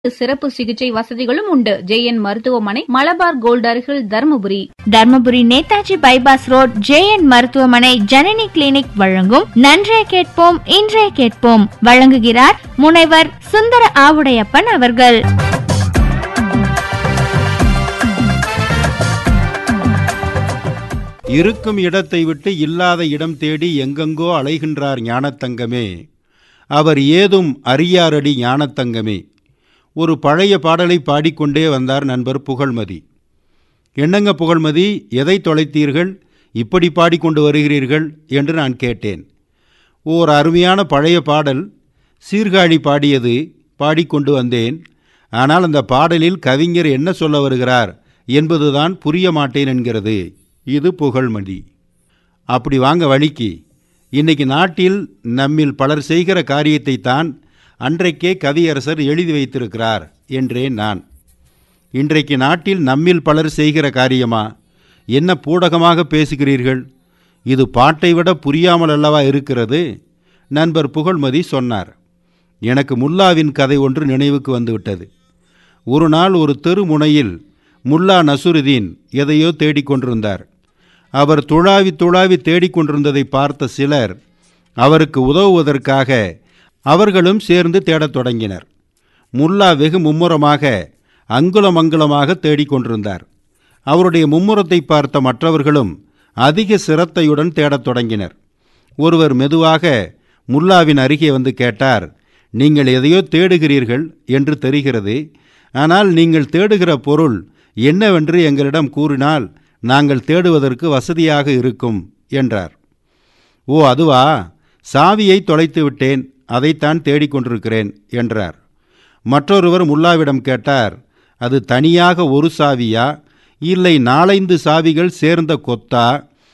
சிறப்பு சிகிச்சை வசதிகளும் உண்டு ஜேஎன் மருத்துவமனை மலபார் கோல்ட் அருகில் Dharmapuri Dharmapuri Netaji bypass road JN மருத்துவமனை ஜனனி கிளினிக் வழங்கும் நன்றே கேட்போம் இன்றே கேட்போம் வழங்குகிறார் முனைவர் சுந்தர ஆவுடையப்பன் அவர்கள் இருக்கும் இடத்தை விட்டு இல்லாத இடம் தேடி எங்கெங்கோ அலைகின்றார் ஞானத்தங்கமே அவர் ஏதும் அறியாரடி ஞானத்தங்கமே ஒரு பழைய பாடலை பாடிக்கொண்டே வந்தார் நண்பர் புகழ்மதி என்னங்க புகழ்மதி எதை தொலைத்தீர்கள் இப்படி பாடிக்கொண்டு வருகிறீர்கள் என்று நான் கேட்டேன் ஓர் அருமையான பழைய பாடல் சீர்காழி பாடியது பாடிக்கொண்டு வந்தேன் ஆனால் அந்த பாடலில் கவிஞர் என்ன சொல்ல வருகிறார் என்பதுதான் புரிய மாட்டேன் என்கிறது இது புகழ்மதி அப்படி வாங்க வழிக்கு இன்னைக்கு நாட்டில் நம்மில் பலர் செய்கிற காரியத்தை தான் அன்றைக்கே கவியரசர் எழுதி வைத்திருக்கிறார் என்றேன் நான் இன்றைக்கு நாட்டில் நம்மில் பலர் செய்கிற காரியமா என்ன பூடகமாக பேசுகிறீர்கள் இது பாட்டை விட புரியாமல் அல்லவா இருக்கிறது நண்பர் புகழ்மதி சொன்னார் எனக்கு முல்லாவின் கதை ஒன்று நினைவுக்கு வந்துவிட்டது ஒரு நாள் ஒரு தெரு முனையில் முல்லா நசுருதீன் எதையோ தேடிக்கொண்டிருந்தார் அவர் துழாவி துழாவி தேடிக்கொண்டிருந்ததை பார்த்த சிலர் அவருக்கு உதவுவதற்காக அவர்களும் சேர்ந்து தேடத் தொடங்கினர் முல்லா வெகு மும்முரமாக அங்குலம் அங்குலமாக தேடிக்கொண்டிருந்தார் அவருடைய மும்முரத்தை பார்த்த மற்றவர்களும் அதிக சிரத்தையுடன் தேடத் தொடங்கினர் ஒருவர் மெதுவாக முல்லாவின் அருகே வந்து கேட்டார் நீங்கள் எதையோ தேடுகிறீர்கள் என்று தெரிகிறது ஆனால் நீங்கள் தேடுகிற பொருள் என்னவென்று எங்களிடம் கூறினால் நாங்கள் தேடுவதற்கு வசதியாக இருக்கும் என்றார் ஓ அதுவா சாவியை தொலைத்து விட்டேன் அதைத்தான் தேடிக்கொண்டிருக்கிறேன் என்றார் மற்றொருவர் முல்லாவிடம் கேட்டார் அது தனியாக ஒரு சாவியா இல்லை நாலைந்து சாவிகள் சேர்ந்த கொத்தா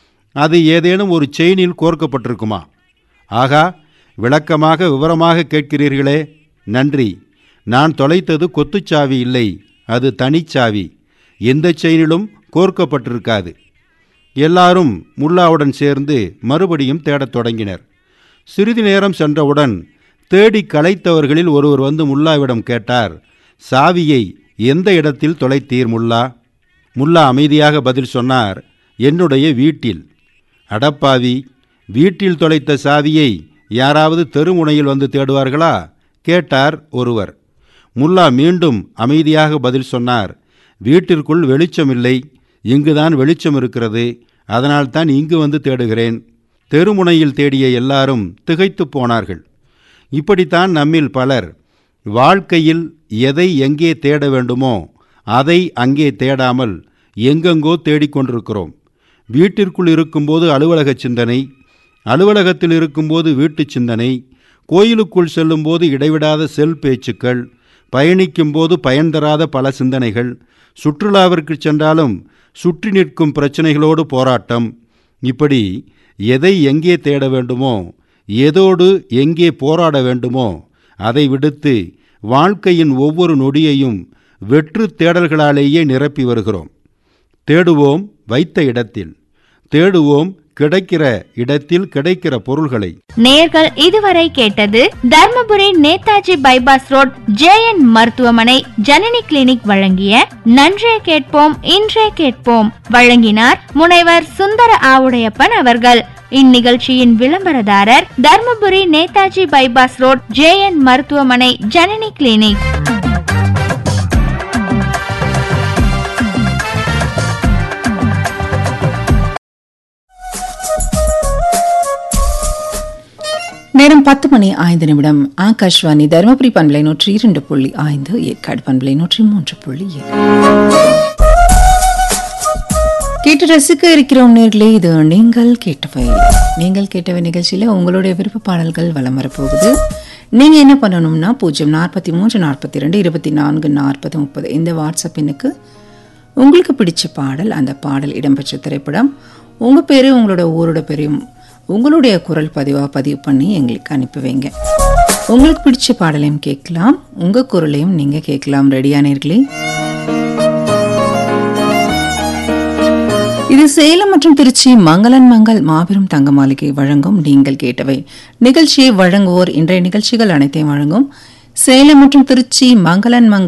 அது ஏதேனும் ஒரு செயினில் கோர்க்கப்பட்டிருக்குமா ஆகா விளக்கமாக விவரமாக கேட்கிறீர்களே நன்றி நான் தொலைத்தது கொத்துச்சாவி இல்லை அது தனிச்சாவி எந்த செயினிலும் கோர்க்கப்பட்டிருக்காது எல்லாரும் முல்லாவுடன் சேர்ந்து மறுபடியும் தேடத் தொடங்கினர் சிறிது நேரம் சென்றவுடன் தேடி களைத்தவர்களில் ஒருவர் வந்து முல்லாவிடம் கேட்டார் சாவியை எந்த இடத்தில் தொலைத்தீர் முல்லா முல்லா அமைதியாக பதில் சொன்னார் என்னுடைய வீட்டில் அடப்பாவி வீட்டில் தொலைத்த சாவியை யாராவது தெருமுனையில் வந்து தேடுவார்களா கேட்டார் ஒருவர் முல்லா மீண்டும் அமைதியாக பதில் சொன்னார் வீட்டிற்குள் வெளிச்சமில்லை இங்குதான் வெளிச்சம் இருக்கிறது அதனால்தான் இங்கு வந்து தேடுகிறேன் தெருமுனையில் தேடிய எல்லாரும் திகைத்து போனார்கள் இப்படித்தான் நம்மில் பலர் வாழ்க்கையில் எதை எங்கே தேட வேண்டுமோ அதை அங்கே தேடாமல் எங்கெங்கோ தேடிக்கொண்டிருக்கிறோம் வீட்டிற்குள் இருக்கும்போது அலுவலக சிந்தனை அலுவலகத்தில் இருக்கும்போது வீட்டு சிந்தனை கோயிலுக்குள் செல்லும்போது இடைவிடாத செல் பேச்சுக்கள் பயணிக்கும்போது பயன் தராத பல சிந்தனைகள் சுற்றுலாவிற்கு சென்றாலும் சுற்றி நிற்கும் பிரச்சனைகளோடு போராட்டம் இப்படி எதை எங்கே தேட வேண்டுமோ எதோடு எங்கே போராட வேண்டுமோ அதை விடுத்து வாழ்க்கையின் ஒவ்வொரு நொடியையும் வெற்று தேடல்களாலேயே நிரப்பி வருகிறோம் தேடுவோம் வைத்த இடத்தில் தேடுவோம் கிடைக்கிற இடத்தில் கிடைக்கிற பொருள்களை நேர்கள் இதுவரை கேட்டது Dharmapuri Netaji bypass road JN மருத்துவமனை ஜனனி கிளினிக் வழங்கிய நன்றே கேட்போம் இன்றே கேட்போம் வழங்கினார் முனைவர் சுந்தர ஆவுடையப்பன் அவர்கள் இந்நிகழ்ச்சியின் விளம்பரதாரர் Dharmapuri Netaji bypass road JN மருத்துவமனை ஜனனி கிளினிக் நேரம் பத்து மணி ஐந்து நிமிடம் ஆகாஷ்வாணி தருமபுரி பண்பலை நூற்றி இரண்டு புள்ளி ஐந்து ஏற்காடு பண்பலை நூற்றி மூன்று புள்ளி ஏழு கேட்டு ரசிக்க இருக்கிறோம் நேர்களே இது நீங்கள் கேட்டவை நீங்கள் கேட்டவை நிகழ்ச்சியில் உங்களுடைய விருப்ப பாடல்கள் வலம் வரப்போகுது நீங்கள் என்ன பண்ணணும்னா பூஜ்ஜியம் நாற்பத்தி மூன்று நாற்பத்தி ரெண்டு இருபத்தி நான்கு நாற்பது முப்பது இந்த வாட்ஸ்அப் எண்ணுக்கு உங்களுக்கு பிடிச்ச பாடல் அந்த பாடல் இடம்பெற்ற திரைப்படம் உங்கள் பேர் உங்களோட ஊரோட பேரையும் உங்களுடைய குரல் பதிவாக பதிவு பண்ணி எங்களுக்கு அனுப்பி வைங்க உங்களுக்கு பிடிச்ச பாடலையும் கேட்கலாம் உங்கள் குரலையும் நீங்கள் கேட்கலாம் ரெடியானீர்களே இது சேலம் மற்றும் திருச்சி மங்களன் மங்கள் மாபெரும் தங்க மாளிகை வழங்கும் நீங்கள் கேட்டவை நிகழ்ச்சியை வழங்குவோர் இன்றைய நிகழ்ச்சிகள் அனைத்தையும் வழங்கும் சேலம் மற்றும் திருச்சி மங்களன் மங்க